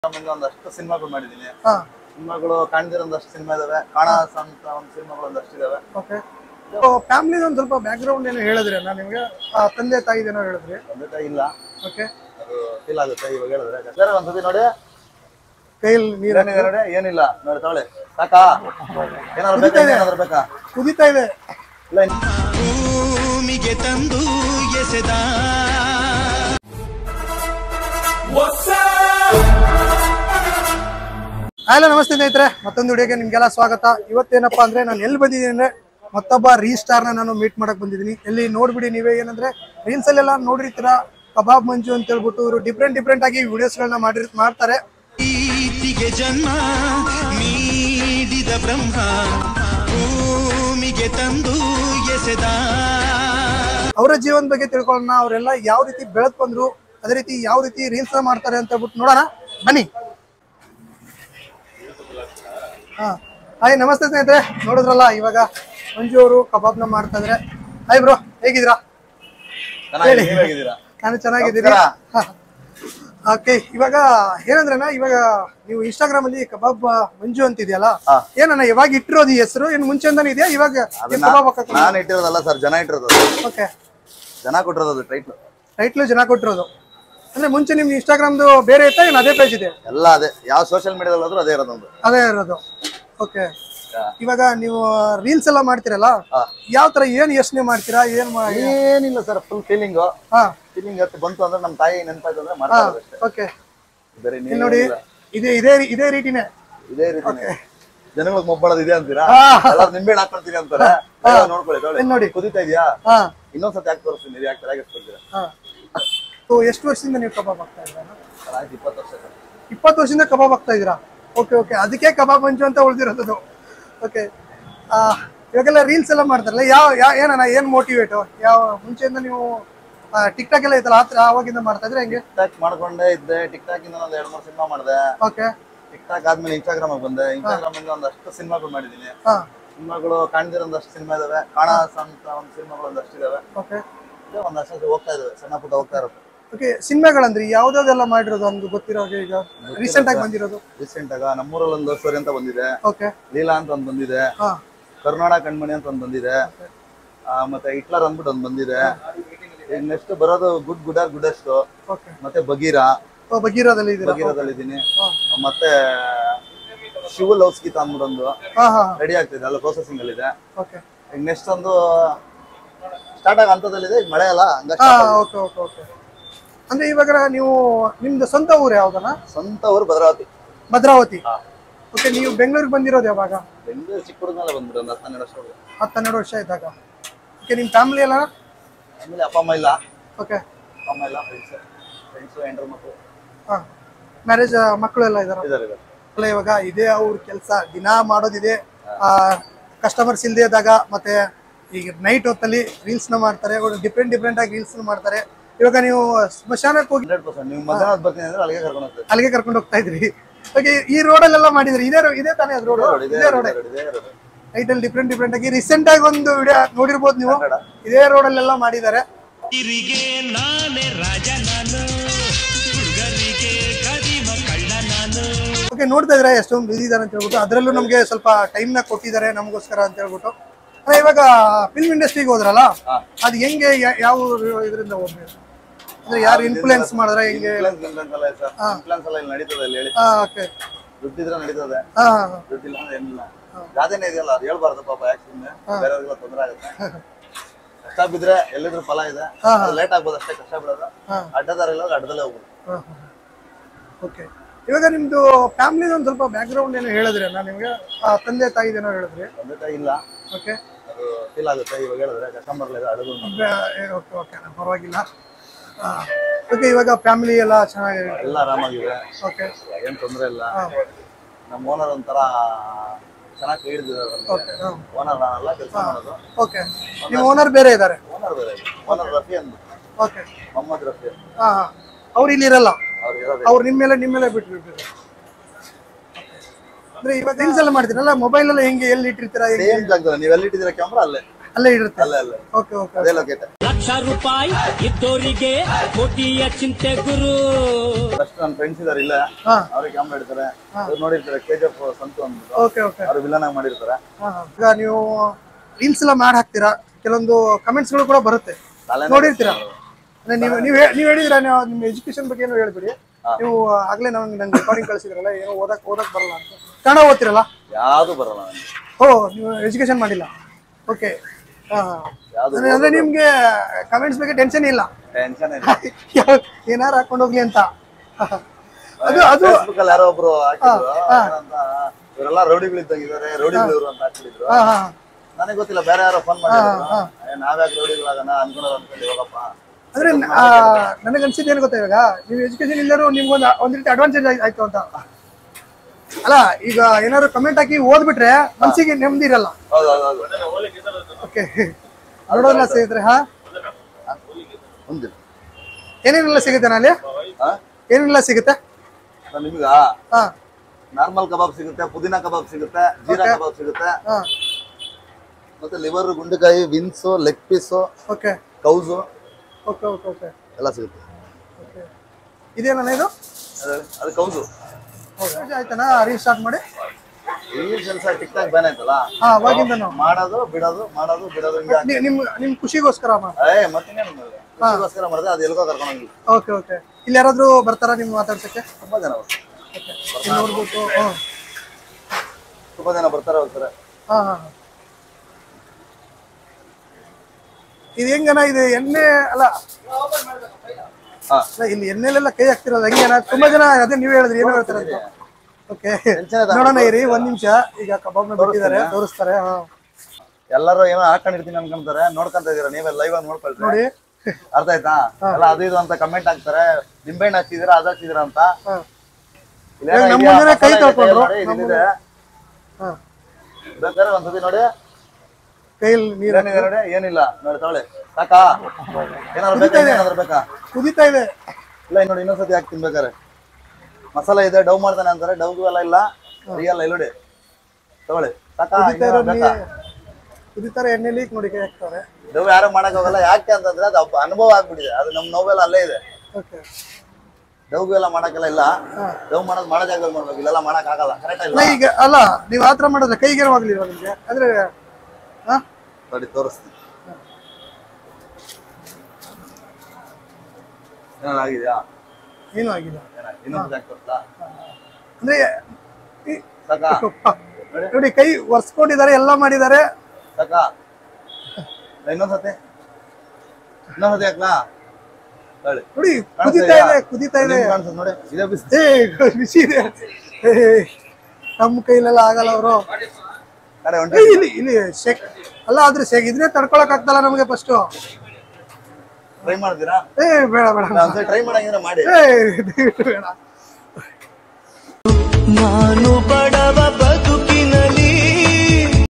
ಆಮೇಲೆ ಒಂದಷ್ಟು ಸಿನಿಮಾಗಳು ಮಾಡಿದ್ದೀನಿ ಹಾ ಸಿನಿಮಾಗಳು ಕಾಣ್ದಿರೋ ಒಂದಷ್ಟು ಸಿನಿಮಾ ಇದಾವೆ ಕಾಣೋ ಅಂತ ಒಂದು ಸಿನಿಮಾಗಳು ಒಂದಷ್ಟು ಇದಾವೆ ಓಕೆ ಫ್ಯಾಮಿಲಿ ಒಂದು ಸ್ವಲ್ಪ ಬ್ಯಾಕ್ಗ್ರೌಂಡ್ ಏನೋ ಹೇಳಿದ್ರಿ ನಾನು ನಿಮಗೆ ತಂದೆ ತಾಯಿದೇನೋ ಹೇಳಿದ್ರಿ ತಂದೆ ತಾಯಿ ಇಲ್ಲ ಓಕೆ ಅದು ಫೀಲ್ ಆಗುತ್ತೆ ಇವಾಗ ಹೇಳಿದ್ರೆ ಸರ್ ಒಂದ್ಸತಿ ನೋಡಿ ಕೈಯಲ್ಲಿ ನೀರು ಏನಿದೆ ನೋಡಿ ಏನಿಲ್ಲ ನೋಡಿ ತಗೊಳ್ಳಿ ಸಾಕಾ ಏನಾದ್ರು ಬೇಕಾ ಏನಾದ್ರು ಬೇಕಾ ಕುದೀತಾ ಇದೆ ಇಲ್ಲ ಇನ್ನು- ಭೂಮಿಗೆ ತಂದು ಎಸೆದ ಹಲೋ ನಮಸ್ತೆ ಸ್ನೇಹಿತರೆ ಮತ್ತೊಂದು ವಿಡಿಯೋಗೆ ನಿಮ್ಗೆಲ್ಲ ಸ್ವಾಗತ ಇವತ್ತೇನಪ್ಪಾ ಅಂದ್ರೆ ನಾನು ಎಲ್ಲಿ ಬಂದಿದ್ದೀನಿ ಅಂದ್ರೆ ಮತ್ತೊಬ್ಬ ರೀ ಸ್ಟಾರ್ನ ನಾನು ಮೀಟ್ ಮಾಡಕ್ ಬಂದಿದ್ದೀನಿ ಎಲ್ಲಿ ನೋಡ್ಬಿಡಿ ನೀವೇ ಏನಂದ್ರೆ ರೀಲ್ಸ್ ಅಲ್ಲೆಲ್ಲ ನೋಡಿರ್ತೀರ ಕಬಾಬ್ ಮಂಜು ಅಂತ ಹೇಳ್ಬಿಟ್ಟು ಇವರು ಡಿಫ್ರೆಂಟ್ ಡಿಫ್ರೆಂಟ್ ಆಗಿ ವಿಡಿಯೋಸ್ಗಳನ್ನ ಮಾಡಿರ್ ಮಾಡ್ತಾರೆ ಪ್ರೀತಿಗೆ ಜನ್ಮ ನೀಡಿದ ಬ್ರಹ್ಮ ಭೂಮಿಗೆ ತಂದು ಎಸೆದ ಅವರ ಜೀವನದ ಬಗ್ಗೆ ತಿಳ್ಕೊಳ್ಳೋಣ ಅವರೆಲ್ಲ ಯಾವ ರೀತಿ ಬೆಳೆದ್ ಬಂದ್ರು ಅದೇ ರೀತಿ ಯಾವ ರೀತಿ ರೀಲ್ಸ್ ಮಾಡ್ತಾರೆ ಅಂತ ಹೇಳ್ಬಿಟ್ಟು ನೋಡೋಣ ಬನ್ನಿ ಹಾ ಹಾಯ್ ನಮಸ್ತೆ ಸ್ನೇಹಿತರೆ ನೋಡಿದ್ರಲ್ಲ ಇವಾಗ ಮಂಜು ಅವರು ಕಬಾಬ್ನ ಮಾಡ್ತಾ ಇದ್ರೆ ಹಾಯ್ ಬ್ರೋ ಹೇಗಿದ್ದೀರಾ ಚೆನ್ನಾಗಿದೆ ನೀವ್ ಹೇಗಿದ್ದೀರಾ ನಾನು ಚೆನ್ನಾಗಿದ್ದೀನಿ ನಮಸ್ಕಾರ. ಓಕೆ ಇವಾಗ ಏನಂದ್ರಣ್ಣ ಇವಾಗ ನೀವು ಇನ್ಸ್ಟಾಗ್ರಾಮ್ ಅಲ್ಲಿ ಕಬಾಬ್ ಮಂಜು ಅಂತಿದೆಯಲ್ಲ ಹಾ. ಏನಣ್ಣ ಇವಾಗ ಇಟ್ಟಿರೋದು ಈ ಹೆಸರು ಏನ್ ಮುಂಚೆಯಿಂದಾನೇ ಇದೆಯಾ ಇವಾಗ ಅದು ಏನ್ ಕಬಾಬ್ ಹಾಕಕ್ಕೆ ನಾನು ಇಟ್ಟಿರೋದಲ್ಲ ಸರ್ ಜನ ಇಟ್ಟಿರೋದು ಓಕೆ ಜನ ಕೊಟ್ಟಿರೋದು ಟೈಟ್ಲು ಟೈಟ್ಲು ಜನ ಕೊಟ್ಟಿರೋದು ಅಂದ್ರೆ ಮುಂಚೆ ನಿಮ್ದು ಇನ್ಸ್ಟಾಗ್ರಾಮ್ದು ಬೇರೆ ಇತ್ತಾ ಏನು ಅದೇ ಪೇಜ್ ಇದೆ ಎಲ್ಲ ಅದೇ ಯಾವ ಸೋಷಿಯಲ್ ಮೀಡಿಯಾದಲ್ಲಿ ಹೋದ್ರು ಅದೇ ಇರೋದೊಂದು ಅದೇ ಇರೋದು ಓಕೆ ಇವಾಗ ನೀವು ರೀಲ್ಸ್ ಎಲ್ಲ ಮಾಡ್ತೀರಲ್ಲ ಹಾ. ಯಾವ ತರ ಏನ್ ಯೋಚನೆ ಮಾಡ್ತೀರಾ ಏನ್ ಮಾ- ಏನಿಲ್ಲ ಸರ್ ಫುಲ್ ಫೀಲಿಂಗು ಹಾ ಫೀಲಿಂಗ್ ಇವತ್ತು ಬಂತು ಅಂದ್ರೆ ನಮ್ಮ ತಾಯಿ ನೆನಪಾಯ್ತು ಅಂದ್ರೆ ಮಾಡ್ತಾ ಇರೋದು ಅಷ್ಟೇ ಓಕೆ ಬೇರೆ ಇಲ್ಲಿ ನೋಡಿ ಇನ್ನೇನಿಲ್ಲ. ಇದೇ ಇದೇ ರೀ- ಇದೇ ರೀತಿನೇ ಇದೇ ರೀತಿನೇ ಜನಗಳಿಗೆ ಮೊಬ್ಬಳದ್ ಇದೆ ಅಂತೀರಾ ಹಾ. ಎಲ್ಲರೂ ನಿಂಬೆ ಹಾಕೊಳ್ತೀನಿ ಅಂತಾರೆ ಎಲ್ಲ ನೋಡ್ಕೊಳ್ಳಿ ತಗೊಳ್ಳಿ. ಇಲ್ಲಿ ನೋಡಿ. ಕುದೀತಾ ಇದೆಯಾ ಹಾ ಇನ್ನೊಂದ್ಸತಿ ಯಾಕೆ ತೋರಿಸ್ತೀನಿ ಇದು ಯಾಕೆ ತಲೆಗೆ ಎತ್ಕೊಳ್ತೀರಾ ಹಾ ಸೊ ಎಷ್ಟು ವರ್ಷದಿಂದ ನೀವು ಕಬಾಬ್ ಆಗ್ತಾ ಇದ್ದೀರಾ ಸರ್, ಆಯ್ತು ಇಪ್ಪತ್ತು ವರ್ಷ ಸರ್. ಇಪ್ಪತ್ತು ವರ್ಷದಿಂದ ಕಬಾಬ್ ಆಗ್ತಾ ಇದ್ದೀರಾ ಓಕೆ ಓಕೆ ಅದಕ್ಕೆ ಕಬಾಬ್ ಮಂಜು ಅಂತ ಉಳಿದಿರೋದು ಓಕೆ ಇವಾಗೆಲ್ಲ ರೀಲ್ಸ್ ಎಲ್ಲ ಮಾಡ್ತಾರಲ್ಲ ಯಾವ ಯಾವ ಏನಣ್ಣ ಏನ್ ಮೋಟಿವೇಟು ಯಾವ ಮುಂಚೆಯಿಂದ ನೀವು ಟಿಕ್ ಟಾಕ್ ಎಲ್ಲ ಐತಲ್ಲ ಆ ಥರ ಆವಾಗಿಂದ ಮಾಡ್ತಾ ಇದ್ರೆ ಹೆಂಗೆ ಟಿಕ್ ಟಾಕ್ ಮಾಡ್ಕೊಂಡೇ ಇದ್ದೆ ಟಿಕ್ ಟಾಕ್ ಇಂದ ಒಂದ್ ಎರಡ್ ಮೂರು ಸಿನಿಮಾ ಮಾಡಿದೆ ಓಕೆ ಟಿಕ್ ಟಾಕ್ ಆದ್ಮೇಲೆ ಇನ್ಸ್ಟಾಗ್ರಾಮ್ ಬಂದೆ ಇನ್ಸ್ಟಾಗ್ರಾಮ್ ಇಂದ ಒಂದಷ್ಟು ಸಿನಿಮಾಗಳು ಮಾಡಿದೀನಿ ಹಾ ಸಿನಿಮಾಗಳು ಕಾಣ್ದಿರೋ ಒಂದಷ್ಟು ಸಿನಿಮಾ ಇದಾವೆ ಕಾಣೋ ಅಂತ ಒಂದು ಸಿನಿಮಾಗಳು ಒಂದಷ್ಟು ಇದಾವೆ ಓಕೆ ಇದೆ ಒಂದಷ್ಟು ಹೋಗ್ತಾ ಇದಾವೆ ಸಣ್ಣ ಪುಟ್ಟ ಹೋಗ್ತಾ ಇರುತ್ತೆ ಓಕೆ ಸಿನಿಮಾಗಳಂದ್ರೆ ಯಾವ್ದಾವ್ದೆಲ್ಲ ಮಾಡಿರೋದು ಒಂದು ಗೊತ್ತಿರೋ ಹಾಗೆ ಈಗ ರೀಸೆಂಟ್ ಆಗಿ ಬಂದಿರೋದು ರೀಸೆಂಟ್ ಆಗ ನಮ್ಮೂರಲ್ಲಿ ಒಂದು ಸ್ಟೋರಿ ಅಂತ ಬಂದಿದೆ ಓಕೆ ಲೀಲಾ ಅಂತ ಒಂದು ಬಂದಿದೆ ಹಾ ಕರ್ನಾಡ ಕಣ್ಮಣಿ ಅಂತ ಒಂದು ಬಂದಿದೆ ಆ, ಮತ್ತೆ ಹಿಟ್ಲರ್ ಅಂದ್ಬಿಟ್ಟು ಒಂದು ಬಂದಿದೆ ಈಗ ನೆಕ್ಸ್ಟ್ ಬರೋದು ಗುಡ್ ಗುಡರ್ ಗುಡಸ್ಟ್ ಓಕೆ ಮತ್ತೆ ಬಗೀರಾ ಬಗೀರದಲ್ಲಿ ಇದೀರಾ ಬಗೀರದಲ್ಲಿ ಇದ್ದೀನಿ ಹಾ. ಮತ್ತೆ ಶಿವ ಲೌಸ್ಕಿತ ಅಂದ್ಬಿಟ್ಟು ಒಂದು ಹಾ ಹಾ ರೆಡಿ ಆಗ್ತಿದೆ ಅಲ್ಲ ಪ್ರೊಸೆಸಿಂಗ್ ಅಲ್ಲಿ ಇದೆ ಓಕೆ ಈಗ ನೆಕ್ಸ್ಟ್ ಒಂದು ಸ್ಟಾರ್ಟ್ ಆಗೋ ಹಂತದಲ್ಲಿದೆ ಈಗ ಮಳೆ ಅಲ್ಲ ಹಂಗ ಹಾ ಓಕೆ ಓಕೆ ಓಕೆ ಅಂದ್ರೆ ಇವಾಗ ನೀವು ನಿಮ್ದು ಸ್ವಂತ ಊರು ಯಾವ್ದನ ಸ್ವಂತ ಊರು ಭದ್ರಾವತಿ ಭದ್ರಾವತಿ ಓಕೆ ನೀವು ಬೆಂಗಳೂರಿಗೆ ಬಂದಿರೋದು ಯಾವಾಗ ಬೆಂಗಳೂರು ಚಿಕ್ಕ ಹುಡುಗನಲ್ಲ ಬಂದ್ಬಿಟ್ಟು ಒಂದು ಹತ್ತು ಹನ್ನೆರಡು ವರ್ಷ ಹುಡುಗ. ಹತ್ತು ಹನ್ನೆರಡು ವರ್ಷ ಇದ್ದಾಗ ಓಕೆ ನಿಮ್ಮ ಫ್ಯಾಮಿಲಿ ಎಲ್ಲ ಆಮೇಲೆ ಅಪ್ಪ ಅಮ್ಮ ಇಲ್ಲ ಓಕೆ ಅಪ್ಪ ಅಮ್ಮ ಇಲ್ಲ ಫ್ರೆಂಡ್ಸ್ ಫ್ರೆಂಡ್ಸು ಎಂಟ್ರ ಮಕ್ಕಳು ಹಾಂ ಮ್ಯಾರೇಜ್ ಮಕ್ಕಳು ಎಲ್ಲ ಇದಾರ ಇದಾರೆ ಇದಾರೆ ಅಲ್ಲ ಇವಾಗ ಇದೇ ಅವ್ರ ಕೆಲಸ ದಿನ ಮಾಡೋದಿದೆ ಕಸ್ಟಮರ್ಸ್ ಇಲ್ಲದೆ ಇದ್ದಾಗ ಮತ್ತೆ ಈಗ ನೈಟ್ ಹೊತ್ತಲ್ಲಿ ರೀಲ್ಸ್ನ ಮಾಡ್ತಾರೆ ಡಿಫ್ರೆಂಟ್ ಡಿಫ್ರೆಂಟ್ ಆಗಿ ರೀಲ್ಸ್ನ ಮಾಡ್ತಾರೆ ಇವಾಗ ನೀವು ಸ್ಮಶಾನಕ್ಕೆ ಹೋಗಿ ಹಂಡ್ರೆಡ್ ಪರ್ಸೆಂಟ್ ನೀವು ಮಧ್ಯಾಹ್ನ ಬರ್ತೀನಿ ಅಂದ್ರೆ ಅಲ್ಲಿಗೆ ಕರ್ಕೊಂಡು ಹೋಗ್ತೀವಿ ಅಲ್ಲಿಗೆ ಕರ್ಕೊಂಡು ಹೋಗ್ತಾ ಇದ್ರಿ ಓಕೆ ಈ ರೋಡಲ್ಲೆಲ್ಲ ಮಾಡಿದ್ರಿ ಇದೇ ರೋ- ಇದೇ ತಾನೇ ಅದು ರೋಡ್ ಇದೇ ಇದೇ ರೋಡ್ road, ಇದೇ road. ನೈಟಲ್ಲಿ ಡಿಫ್ರೆಂಟ್ ಡಿಫ್ರೆಂಟ್ ಆಗಿ ರೀಸೆಂಟ್ ಆಗಿ ಒಂದು ವಿಡಿಯೋ ನೋಡಿರ್ಬೋದು ನೀವು ಕನ್ನಡ. ಇದೇ ರೋಡಲ್ಲೆಲ್ಲ ಮಾಡಿದ್ದಾರೆ ಹಿರಿಗೆ ನಾನೇ ರಾಜ ನಾನು ಹುಡುಗರಿಗೆ ಕದಿಮ ಕಳ್ಳ ನಾನು ಓಕೆ ನೋಡ್ತಾ ಇದ್ರೆ ಎಷ್ಟೊಂದು ಬಿಸಿ ಇದ್ದಾರೆ ಅಂತ ಹೇಳ್ಬಿಟ್ಟು ಅದರಲ್ಲೂ ನಮಗೆ ಸ್ವಲ್ಪ ಟೈಮ್ನ ಕೊಟ್ಟಿದ್ದಾರೆ ನಮಗೋಸ್ಕರ ಅಂತ ಹೇಳ್ಬಿಟ್ಟು ಅದೇ ಇವಾಗ ಫಿಲ್ಮ್ ಇಂಡಸ್ಟ್ರಿಗೆ ಹೋದ್ರಲ್ಲ ಹಾ. ಅದು ಹೆಂಗೆ ಯಾ- ಯಾವ ಇದರಿಂದ ಹೋದ್ರಿ ಅಂದ್ರೆ ಯಾರು ಇನ್ಫ್ಲೂಯೆನ್ಸ್ ಮಾಡಿದ್ರೆ ಹೆಂಗೆ Influence influence ಎಲ್ಲ ಇದೆ ಸರ್. Influence ಎಲ್ಲ ಇಲ್ಲಿ ನಡೀತದೆ ಇಲ್ಲಿ ಹೇಳಿ ಹಾ ಓಕೆ ದುಡ್ಡಿದ್ರೆ ನಡೀತದೆ ಹಾ ದುಡ್ಡಿಲ್ಲ ಅಂದ್ರೆ ಏನಿಲ್ಲ ಗಾದೆನೇ ಇದೆಯಲ್ಲ ಅದು ಹೇಳ್ಬಾರ್ದು ಪಾಪ ಯಾಕೆ ಸುಮ್ಮನೆ ಬೇರೆಯವ್ರಿಗೆಲ್ಲ ತೊಂದರೆ ಆಗುತ್ತೆ ಕಷ್ಟ ಬಿದ್ರೆ ಎಲ್ಲಿದ್ರು ಫಲ ಇದೆ ಹಾ, ಲೇಟ್ ಆಗ್ಬೋದು ಅಷ್ಟೇ ಕಷ್ಟ ಬಿಡೋದು ಹಾ. ಅಡ್ಡದಾರ ಇಲ್ಲ ಅಡ್ಡದಲ್ಲೇ ಹೋಗ್ಬೋದು ಓಕೆ ಇವಾಗ ನಿಮ್ದು ಫ್ಯಾಮಿಲಿ ಒಂದು ಸ್ವಲ್ಪ ಬ್ಯಾಕ್ಗ್ರೌಂಡ್ ಏನೋ ಹೇಳಿದ್ರಿ ನಾನು ನಿಮಗೆ ತಂದೆ ತಾಯಿದೇನೋ ಹೇಳಿದ್ರಿ ತಂದೆ ತಾಯಿ ಇಲ್ಲ ಓಕೆ ಅದು ಫೀಲ್ ಆಗುತ್ತೆ ಇವಾಗ ಹೇಳಿದ್ರೆ ಕಸ್ಟಮರ್ ಇಲ್ಲ ಅಡುಗೆ ಓಕೆ ಓಕೆ ಪರವಾಗಿಲ್ಲ ಓಕೆ ಇವಾಗ ಫ್ಯಾಮಿಲಿ ಎಲ್ಲ ಚೆನ್ನಾಗಿ ಎಲ್ಲ ಆರಾಮಾಗಿದೆ ಓಕೆ ಏನ್ ತೊಂದರೆ ಇಲ್ಲ ಹಾಂ ನಮ್ಮ ಓನರ್ ಒಂಥರ ಚೆನ್ನಾಗಿ ಹೇಳಿದ್ದಾರೆ ಓಕೆ ಹಾಂ ಓನರ್ ನಾನೆಲ್ಲ ಕೆಲಸ ಮಾಡೋದು ಓಕೆ ನಿಮ್ಮ ಓನರ್ ಬೇರೆ ಇದ್ದಾರೆ ಓನರ್ ಬೇರೆ ಓನರ್ ರಫಿ ಅಂದು ಓಕೆ ಮೊಹಮ್ಮದ್ ರಫಿ ಅಂತ ಹಾಂ ಹಾಂ ಅವ್ರು ಇಲ್ಲಿ ಇರಲ್ಲ ಅವ್ರು ಇರೋದು ಅವ್ರು ನಿಮ್ಮ ಮೇಲೆ ನಿಮ್ಮ ಮೇಲೆ ಬಿಟ್ಬಿಟ್ಟಿದ್ದಾರೆ ಅಂದ್ರೆ ಇವಾಗ ರೀಲ್ಸ್ ಎಲ್ಲ ಮಾಡ್ತೀರಲ್ಲ ಮೊಬೈಲ್ ಎಲ್ಲ ಹೆಂಗೆ ಎಲ್ಲಿ ಇಟ್ಟಿರ್ತೀರಾ ಹೆಂಗೆ ಸೇಮ್ ಜಾಗದಲ್ಲಿ ನೀವು ಎಲ್ಲಿ ಇಟ್ಟಿದ್ದೀರಾ ಕ್ಯಾಮ್ರಾ ಅಲ್ಲೇ ಅಲ್ಲೇ ಇರುತ್ತೆ ಅಲ್ಲೇ ಅಲ್ಲೇ ಓಕೆ ಓಕೆ ಅದೇ ಲೊಕೇಟ್ ಲಕ ಲಕ್ಷ ರೂಪಾಯಿ ಇದ್ದೋರಿಗೆ ಕೋಟಿಯ ಚಿಂತೆ ಗುರು ಫಸ್ಟ್ ನನ್ನ ಫ್ರೆಂಡ್ಸ್ ಇದಾರೆ ಇಲ್ಲ ಹಾ ಅವ್ರಿಗೆ ಕ್ಯಾಮ್ರಾ ಇಡ್ತಾರೆ ಅವ್ರು ನೋಡಿರ್ತಾರೆ ಕೆ ಜಿ ಎಫ್ ಸಂತು ಅಂದ್ಬಿಟ್ಟು ಓಕೆ ಓಕೆ ಅವ್ರು ವಿಲನ್ ಆಗಿ ಮಾಡಿರ್ತಾರೆ ಈಗ ನೀವು ರೀಲ್ಸ್ ಎಲ್ಲ ಮಾಡಿ ಹಾಕ್ತೀರಾ ಕೆಲವೊಂದು ಕಮೆಂಟ್ಸ್ ಗಳು ಕೂಡ ಬರುತ್ತೆ ತಲೆನೇ ನೋಡಿರ್ತೀರಾ ಅಂದ್ರೆ ನೀವು ನೀವು ಹೇ- ನೀವು ಹೇಳಿದ್ರ ನೀವು ನಿಮ್ಮ ಎಜುಕೇಶನ್ ಬಗ್ಗೆ ಏನು ಹೇಳ್ಬಿಡಿ ನೀವು ಆಗ್ಲೇ ನಮ್ಗೆ ನಂಗೆ ರೆಕಾರ್ಡಿಂಗ್ ಕಳಿಸಿದ್ರಲ್ಲ ಏನೋ ಓದಕ್ ಓದಕ್ ಬರಲ್ಲ ಅಂತ ಕನ್ನಡ ಓದ್ತಿರಲ್ಲ ಯಾವ್ದು ಬರಲ್ಲ ನನಗೆ ಓ ನೀವು ಎಜುಕೇಶನ್ ಮಾಡಿಲ್ಲ ಓಕೆ ಯಾವ್ದು ಅಂದ್ರೆ ನಿಮ್ಗೆ ಕಮೆಂಟ್ಸ್ ಬಗ್ಗೆ ಟೆನ್ಷನ್ ಇಲ್ಲ ಟೆನ್ಷನ್ ಇಲ್ಲ ಏನಾರು ಹಾಕೊಂಡು ಹೋಗ್ಲಿ ಅಂತ ಅದು ಅದು ಫೇಸ್ಬುಕ್ ಅಲ್ಲಿ ಯಾರೋ ಒಬ್ರು ಹಾಕಿದ್ರು ಏನಂತ ಇವರೆಲ್ಲ ರೌಡಿಗಳಿದ್ದಂಗಿದ್ದಾರೆ ರೌಡಿಗಳು ಇವ್ರು ಅಂತ ಹಾಕಿದ್ರು ಹಾ ಹಾ ನನಗೆ ಗೊತ್ತಿಲ್ಲ ಬೇರೆ ಯಾರೋ ಫೋನ್ ಮಾಡಿದ್ರು ಏ, ನಾವ್ಯಾಕೆ ರೌಡಿಗಳಾಗಣ ಅನ್ಕೊಳ್ಳೋದು ಅನ್ಕೊಂಡು ಹೋಗಪ್ಪ ಅಂದ್ರೆ ನನಗೆ ಅನ್ಸಿದ್ದು ಏನು ಗೊತ್ತಾ ಇವಾಗ ನೀವು ಎಜುಕೇಶನ್ ಇಲ್ಲರೂ ನಿಮ್ಗೊಂದು ಒಂದ್ ರೀತಿ ಅಡ್ವಾಂಟೇಜ್ ಆಯ್ತು ಅಂತ ಅಲ್ಲ ಈಗ ಏನಾದ್ರು ಕಮೆಂಟ್ ಹಾಕಿ ಓದ್ಬಿಟ್ರೆ ಮನ್ಸಿಗೆ ನೆಮ್ಮದಿ ಇರಲ್ಲ ಹೌದು ಹೌದು ಹೌದು ಓಕೆ ನೋಡೋಲ್ಲ ಸ್ನೇಹಿತರೆ ಹಾ ಒಂದಿಲ್ಲ ಏನೇನೆಲ್ಲ ಸಿಗುತ್ತೆ ನಲ್ಲಿ ಹಾ ಏನೆಲ್ಲ ಸಿಗುತ್ತೆ ನಿಮ್ಗ ಹಾ ನಾರ್ಮಲ್ ಕಬಾಬ್ ಸಿಗುತ್ತೆ ಪುದೀನ ಕಬಾಬ್ ಸಿಗುತ್ತೆ ಜೀರಾ ಕಬಾಬ್ ಸಿಗುತ್ತೆ ಹಾ ಮತ್ತೆ ಲಿವರ್ ಗುಂಡೆಕಾಯಿ ವಿನ್ಸು ಲೆಗ್ ಪೀಸು ಓಕೆ ಕೌಸು ಓಕೆ ಓಕೆ ಓಕೆ ಎಲ್ಲ ಸಿಗುತ್ತೆ ಓಕೆ ಇದೇನ ಇದು ಅದು- ಅದು ಕೌಸು ಹೌದಾ ಆಯ್ತಾನಾ ರೀಸ್ಟಾರ್ಟ್ ಮಾಡಿ ಈ ಕೆಲಸ ಟಿಕ್ ಟಾಕ್ ಬ್ಯಾನ್ ಆಯ್ತಲ್ಲ ಹಾ ಅವಾಗಿಂದ ನಾವು ಮಾಡೋದು ಬಿಡೋದು ಮಾಡೋದು ಬಿಡೋದು ಹಿಂಗೆ ಆಗ್ತದೆ. ನಿ- ನಿಮ್ ನಿಮ್ ಖುಷಿಗೋಸ್ಕರ ಮಾ ಏ ಮತ್ತಿನ್ನೇನು ಮಾಡೋದು? ಖುಷಿಗೋಸ್ಕರ ಮಾಡಿದ್ರೆ ಅದು ಎಲ್ಗೋ ಕರ್ಕೊಂಡು ಹೋಗಿ ಓಕೆ ಓಕೆ ಇಲ್ಲಿ ಯಾರಾದ್ರೂ ಬರ್ತಾರಾ ನಿಮ್ ಮಾತಾಡ್ಸಕ್ಕೆ ತುಂಬಾ ಜನ ಬರ್ತಾರೆ. ಇಲ್ಲಿ ನೋಡ್ಬಿಟ್ಟು ಹ್ಮ್ ತುಂಬಾ ಜನ ಬರ್ತಾರೆ ಹೋಗ್ತಾರೆ ಹಾ ಹಾ ಹಾ. ಇದು ಹೆಂಗನ ಇದು ಎಣ್ಣೆ ಅಲ್ಲ ಹಾ ಅಲ್ಲ, ಇಲ್ಲಿ ಎಣ್ಣೆಲೆಲ್ಲ ಕೈ ಹಾಕ್ತಿರೋದು ಹೆಂಗೇನ ತುಂಬಾ ಜನ ಅದೇ ನೀವೇ ಹೇಳಿದ್ರಿ ಏನೋ ಹೇಳ್ತಾರೆ ಅಂತ ಓಕೆ ಟೆನ್ಷನ್ ಇದೆ. ನೋಡೋಣ ಇರಿ ಒಂದ್ ನಿಮಿಷ ಈಗ ಕಬಾಬ್ನ ಬಿಟ್ಟಿದ್ದಾರೆ ತೋರಿಸ್ತಾರೆ ಹಾ ಎಲ್ಲರೂ ಏನೋ ಹಾಕೊಂಡಿರ್ತೀನಿ ಅನ್ಕೊಂತಾರೆ ನೋಡ್ಕೊಂತ ಇದೀರ ನೀವೇ ಲೈವ್ ಆಗಿ ನೋಡ್ಕೊಳ್ರಿ ನೋಡಿ ಅರ್ಥ ಆಯ್ತಾ ಎಲ್ಲ ಅದು ಇದು ಅಂತ ಕಮೆಂಟ್ ಹಾಕ್ತಾರೆ ನಿಂಬೆಹಣ್ಣು ಹಚ್ಚಿದಿರಾ ಅದು ಹಚ್ಚಿದಿರಾ ಅಂತ ಹಾ ಇಲ್ಲೇನೋ ನಮ್ಮ ಇದೆಯಾ? ಮುಂದೆನೆ ಕೈ ಮಸಾಲೆ ಇದೆ, ತೊಳ್ಕೊಂಡ್ರು. ನೋಡಿ, ಇದಿದೆ. ಹಾ ಬೇಕಾದ್ರೆ ಒಂದ್ಸತಿ ನೋಡಿ ಕೈಯಲ್ಲಿ ನೀರು ಏನಿದೆ ನೋಡಿ ಏನಿಲ್ಲ ನೋಡಿ ತಗೊಳ್ಳಿ ಸಾಕಾ ಏನಾದ್ರು ಬೇಕಾ ಏನಾದ್ರು ಬೇಕಾ ಕುದೀತಾ ಇದೆ ಇಲ್ಲ ಇನ್ನು ನೋಡಿ ಇನ್ನೊಂದ್ಸತಿ ಹಾಕ್ತೀನಿ ಬೇಕಾರೆ ಮಸಾಲೆ ಇದೆ ಡವ್ ಮಾಡ್ತಾನೆ ಅಂತಾರೆ ಡವ್ ಎಲ್ಲ ಇಲ್ಲ ರಿಯಲ್ ಇಲ್ಲ ನೋಡಿ ತಗೊಳ್ಳಿ ಸಾಕಾ ಕುದೀತಾ ಇರೋ ಇನ್ನೇನಾದ್ರು ಬೇಕಾ ಕುದೀತಾರೆ ಎಣ್ಣೆಲಿ ನೋಡಿ ಕೈ ಹಾಕ್ತಾರೆ ಡವ್ ಯಾರು ಮಾಡಕ್ ಹೋಗಲ್ಲ ಯಾಕೆ ಅಂತಂದ್ರೆ ಅದು ಅಬ್ಬ- ಅನುಭವ ಆಗ್ಬಿಟ್ಟಿದೆ ಅದು ನಮ್ ನೋವೆಲ್ಲ ಅಲ್ಲೇ ಇದೆ ಓಕೆ ಡವ್ ಎಲ್ಲ ಮಾಡಕ್ಕೆಲ್ಲ ಇಲ್ಲ ಡವ್ ಮಾಡೋದು ಮಾಡೋ ಜಾಗದಲ್ಲಿ ಮಾಡ್ಬೇಕು ಇಲ್ಲೆಲ್ಲ ಮಾಡಕ್ ಆಗಲ್ಲ ಕರೆಕ್ಟ್ ಇಲ್ಲ ಅಲ್ಲ ಈಗ ಅಲ್ಲ ನೀವು ಆತರ ಮಾಡಿದ್ರೆ ಕೈಗೆ ಆಗ್ಲಿಲ್ವಾ ನಿಮ್ಗೆ ಅಂದ್ರೆ ಹಾ ನೋಡಿ ತೋರಿಸ್ತೀನಿ ಏನಾದ್ರು ಆಗಿದ್ಯಾ ಏನೂ ಆಗಿಲ್ಲ ಏನಾಗಿದೆ? ಇನ್ನೊಂದು ಜಾಗ ತೋರಿಸ್ಲಾ ಅಂದ್ರೆ ಈ- ಸಾಕಾ ನೋಡಿ ಕೈ ಒರ್ಸ್ಕೊಂಡಿದ್ದಾರೆ ಎಲ್ಲ ಮಾಡಿದ್ದಾರೆ ಸಾಕಾ ಇನ್ನೊಂದ್ಸತಿ ಇನ್ನೊಂದ್ಸತಿ ಹಾಕ್ಲಾ ಹೇಳಿ ನೋಡಿ ಕುದೀತಾ ಇದೆ ಕುದೀತಾ ಇದೆ ಕಾಣಿಸ್ತದೆ ನೋಡಿ ಇದೇ ಬಿಸಿ ಏ ಬಿಸಿ ಇದೆ ಏ, ನಮ್ಮ ಕೈಲೆಲ್ಲ ಆಗಲ್ಲ ಅವರು ಕಡೆ ಹೊಂಟಿ ಇಲ್ಲಿ ಇಲ್ಲಿ ಶೇಕ್ ಅಲ್ಲ ಆದ್ರೆ ಶೇಕ್ ಇದನ್ನೇ ತಡ್ಕೊಳಕ್ ಆಗ್ತಲ್ಲ ನಮಗೆ ಫಸ್ಟ್ ಟ್ರೈ ಮಾಡ್ತೀರಾ ಏ ಬೇಡ ಬೇಡ ಒಂದ್ಸತಿ ಟ್ರೈ ಮಾಡಂಗಿದ್ರೆ ಮಾಡಿ ಏ ದಯವಿಟ್ಟು ಬೇಡ ನಾನು ಬಡವ